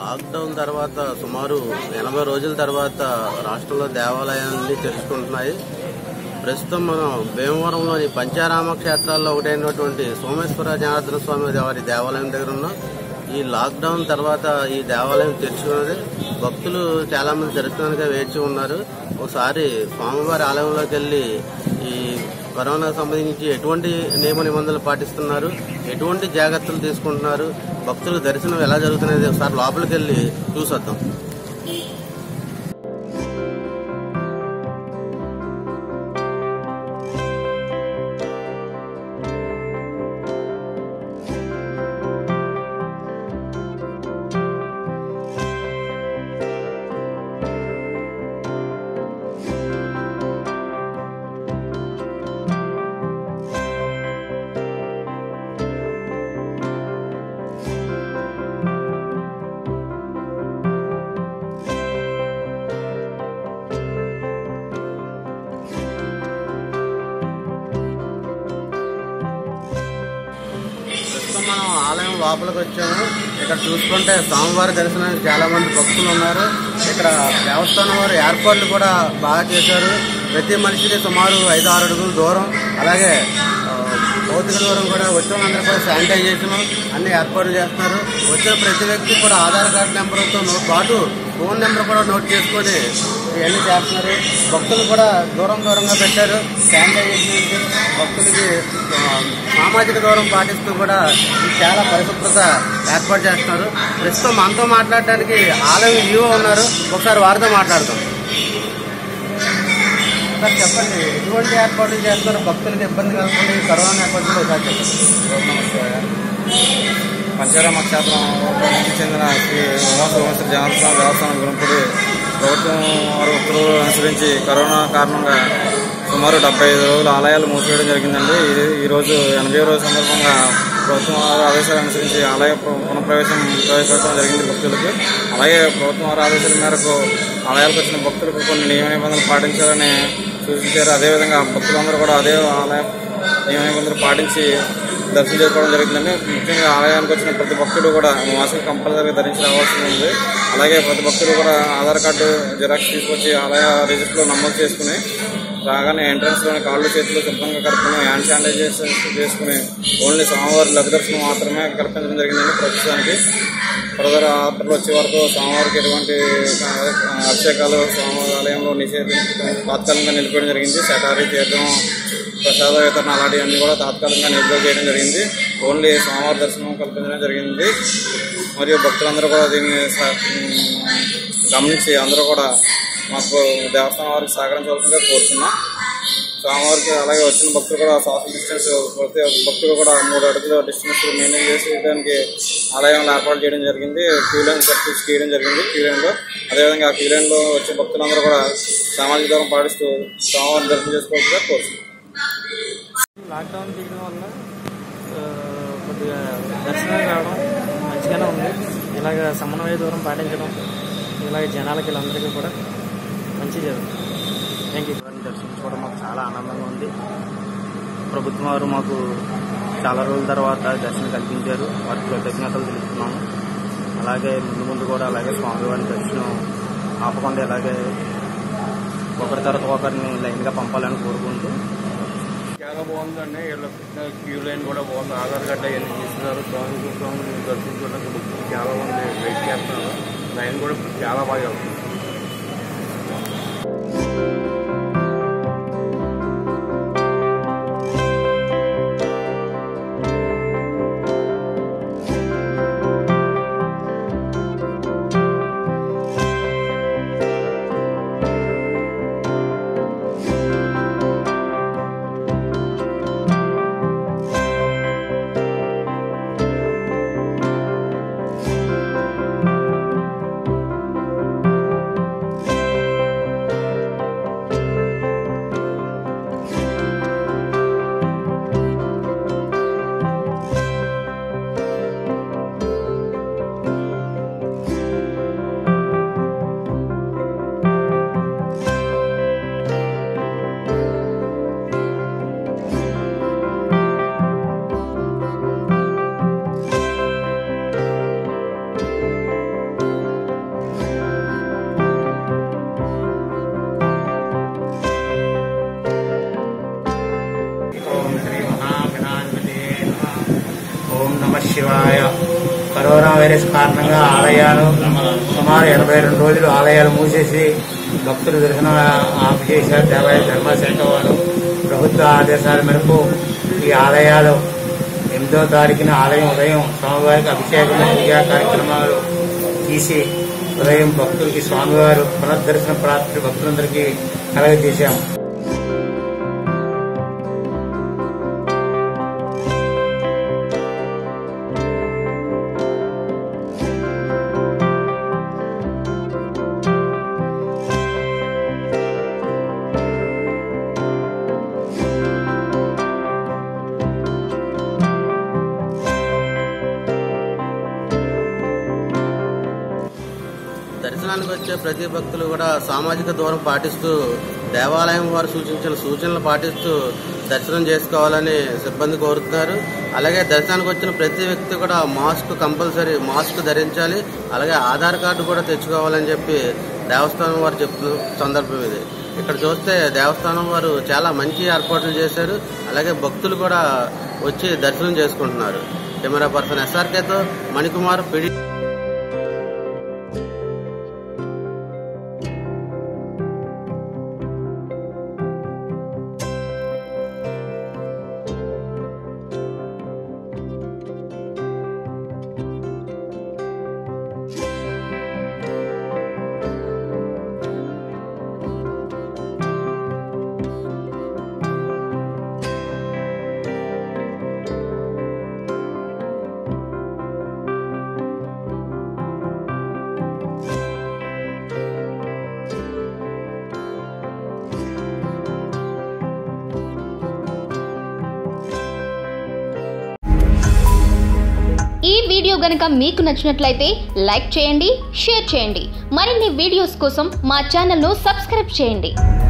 lockdown తర్వాత సుమారు ఎనభై రోజుల తర్వాత రాష్ట్రంలో దేవాలయాలన్నీ తెరుచుకుంటున్నాయి ప్రస్తుతం మనం భీమవరంలోని పంచారామ క్షేత్రాల్లో ఒకటైనటువంటి సోమేశ్వర జనార్దన స్వామి వారి దేవాలయం దగ్గర ఉన్నాం ఈ లాక్డౌన్ తర్వాత ఈ దేవాలయం తెరుచుకున్నది భక్తులు చాలా మంది దర్శనానికి వేచి ఉన్నారు ఒకసారి స్వామివారి ఆలయంలోకి వెళ్లి ఈ కరోనా సంబంధించి ఎటువంటి నియమ నిబంధనలు పాటిస్తున్నారు ఎటువంటి జాగ్రత్తలు తీసుకుంటున్నారు భక్తుల దర్శనం ఎలా జరుగుతున్నది ఒకసారి లోపలికి వెళ్ళి చూసొద్దాం ప్రస్తుతం మనం ఆలయం లోపలికి వచ్చాము ఇక్కడ చూసుకుంటే స్వామివారి దర్శనానికి చాలా మంది భక్తులు ఉన్నారు ఇక్కడ దేవస్థానం వారు ఏర్పాట్లు కూడా బాగా చేశారు ప్రతి మనిషికి సుమారు ఐదు ఆరు అడుగుల దూరం అలాగే ఆ, భౌతిక దూరం కూడా వచ్చిన వాళ్ళందరూ కూడా శానిటైజేషన్ అన్ని ఏర్పాట్లు చేస్తున్నారు వచ్చిన ప్రతి వ్యక్తి కూడా ఆధార్ కార్డు నెంబర్తో నో- పాటు ఫోన్ నెంబర్ కూడా నోట్ చేసుకొని ఇవన్నీ చేస్తున్నారు భక్తులు కూడా దూరం దూరంగా పెట్టారు శానిటైజేషన్ భక్తులకి ఆ, సామాజిక దూరం పాటిస్తూ కూడా ఇది చాలా పరిశుభ్రత ఏర్పాటు చేస్తున్నారు ప్రస్తుతం మనతో మాట్లాడడానికి ఆలయం ఈవో ఉన్నారు ఒకసారి వారితో మాట్లాడతాం సార్ చెప్పండి ఎటువంటి ఏర్పాట్లు చేస్తున్నారు భక్తులకు ఇబ్బంది కలగకుండా ఈ కరోనా నేపథ్యంలో ఒకసారి చెప్పండి పంచారామ క్షేత్రానికి చెందిన శ్రీ ఉమాసు వంశ జనార్దన దేవస్థానం గురంపుడి ప్రభుత్వం వారు ఉత్తర్వులు అనుసరించి కరోనా కారణంగా సుమారు డెబ్బై ఐదు రోజులు ఆలయాలు మూసివేయడం జరిగిందండి ఈ- ఈ రోజు ఎనభై రోజు సందర్భంగా ప్రభుత్వం వారి ఆదేశాలు అనుసరించి ఆలయ పు- పునఃప్రవేశం ప్రవేశపెట్టడం జరిగింది భక్తులకు అలాగే ప్రభుత్వం వారి ఆదేశాల మేరకు ఆలయాలకు వచ్చిన భక్తులకు కొన్ని నియమ నిబంధనలు పాటించాలని సూచించారు అదేవిధంగా భక్తులందరూ కూడా అదే ఆలయ నియమ నిబంధనలు పాటించి దర్శనం చేసుకోవడం జరుగుతుందండి ముఖ్యంగా ఆలయానికి వచ్చిన ప్రతి భక్తుడు కూడా మాస్క్ కంపల్సరీగా ధరించి రావాల్సి ఉంది అలాగే ప్రతి భక్తుడు కూడా ఆధార్ కార్డు జిరాక్స్ తీసుకొచ్చి ఆలయ రిజిస్టర్లో నమోదు చేసుకుని రాగానే ఎంట్రన్స్ లోని కాళ్ళు చేతులు శుభ్రంగా కలుపుకుని హ్యాండ్ శానిటైజేషన్ చేసుకుని ఓన్లీ స్వామివారి లఘు దర్శనం మాత్రమే కల్పించడం జరిగిందండి ప్రస్తుతానికి ఫర్దర్ ఆత్మలు వచ్చే వరకు స్వామివారికి ఎటువంటి ఆ, అభిషేకాలు స్వామివారి ఆలయంలో నిషేధించడం తాత్కాలికంగా నిలిపేయడం జరిగింది శటారి తీర్థం ప్రసాద వితరణ అలాంటివన్నీ కూడా తాత్కాలికంగా నిలుపుదల చేయడం జరిగింది ఓన్లీ స్వామివారి దర్శనం కల్పించడం జరిగింది మరియు భక్తులందరూ కూడా దీన్ని స- ఉమ్, గమనించి అందరూ కూడా మాకు దేవస్థానం వారికి సహకరించవలసిందిగా కోరుతున్నాం స్వామివారికి అలాగే వచ్చిన భక్తులు కూడా సోషల్ డిస్టెన్స్ ప్రతి ఒక్క భక్తులు కూడా మూడు అడుగుల డిస్టెన్స్ మెయింటైన్ చేసి దానికి ఆలయంలో ఏర్పాటు చేయడం జరిగింది క్యూ లైన్ సర్వీస్ తీయడం జరిగింది క్యూ లైన్లో అదేవిధంగా ఆ క్యూ లైన్లో వచ్చే భక్తులందరూ కూడా సామాజిక దూరం పాటిస్తూ స్వామివారిని దర్శనం చేసుకోవాల్సిందిగా కోరుతున్నాం లాక్డౌన్ తీయడం వల్ల ఆ, కొద్దిగా దర్శనం రావడం మంచిగానే ఉంది ఇలాగ సమన్వయ దూరం పాటించడం ఇలాగ జనాలకి వీళ్ళందరికీ కూడా మంచి జరుగుతుంది థ్యాంక్ యూ వారిని దర్శించుకోవడం మాకు చాలా ఆనందంగా ఉంది ప్రభుత్వం వారు మాకు చాలా రోజుల తర్వాత దర్శనం కల్పించారు వారికి కృతజ్ఞతలు తెలుపుతున్నాము అలాగే ముందు ముందు కూడా అలాగే స్వామివారి దర్శనం ఆపకుండా ఇలాగే ఒకరి తర్వాత ఒకరిని లైన్గా పంపాలని కోరుకుంటూ చాలా బాగుందండి వీళ్ళ క్యూ లైన్ కూడా బాగుంది ఆధార్ కార్డు అవన్నీ తీసుకున్నారు స్వామి స్వామిని దర్శించుకోవడానికి భక్తులు చాలా మంది వెయిట్ చేస్తున్నారు లైన్ కూడా చాలా బాగా వెళ్తుంది నమ శివాయ కరోనా వైరస్ కారణంగా ఆలయాలు సుమారు ఎనభై రెండు రోజులు ఆలయాలు మూసేసి భక్తులు దర్శనం ఆపు చేశారు దేవాలయ ధర్మశాఖ వారు ప్రభుత్వ ఆదేశాల మేరకు ఈ ఆలయాలు ఎనిమిదో తారీఖున ఆలయం ఉదయం స్వామివారికి అభిషేకం పూజా కార్యక్రమాలు తీసి ఉదయం భక్తులకి స్వామివారు పునర్దర్శన ప్రాప్తి భక్తులందరికీ కలగజేశాము దర్శనానికి వచ్చే ప్రతి భక్తులు కూడా సామాజిక దూరం పాటిస్తూ దేవాలయం వారు సూచించిన సూచనలు పాటిస్తూ దర్శనం చేసుకోవాలని సిబ్బంది కోరుతున్నారు అలాగే దర్శనానికి వచ్చిన ప్రతి వ్యక్తి కూడా మాస్క్ కంపల్సరీ మాస్క్ ధరించాలి అలాగే ఆధార్ కార్డు కూడా తెచ్చుకోవాలని చెప్పి దేవస్థానం వారు చెప్తున్న సందర్భం ఇది ఇక్కడ చూస్తే దేవస్థానం వారు చాలా మంచి ఏర్పాట్లు చేశారు అలాగే భక్తులు కూడా వచ్చి దర్శనం చేసుకుంటున్నారు కెమెరా పర్సన్ ఎస్ఆర్కేతో మణికుమార్ పిడి ఈ వీడియో గనుక మీకు నచ్చినట్లయితే లైక్ చేయండి షేర్ చేయండి మరిన్ని వీడియోస్ కోసం మా ఛానల్ను సబ్స్క్రైబ్ చేయండి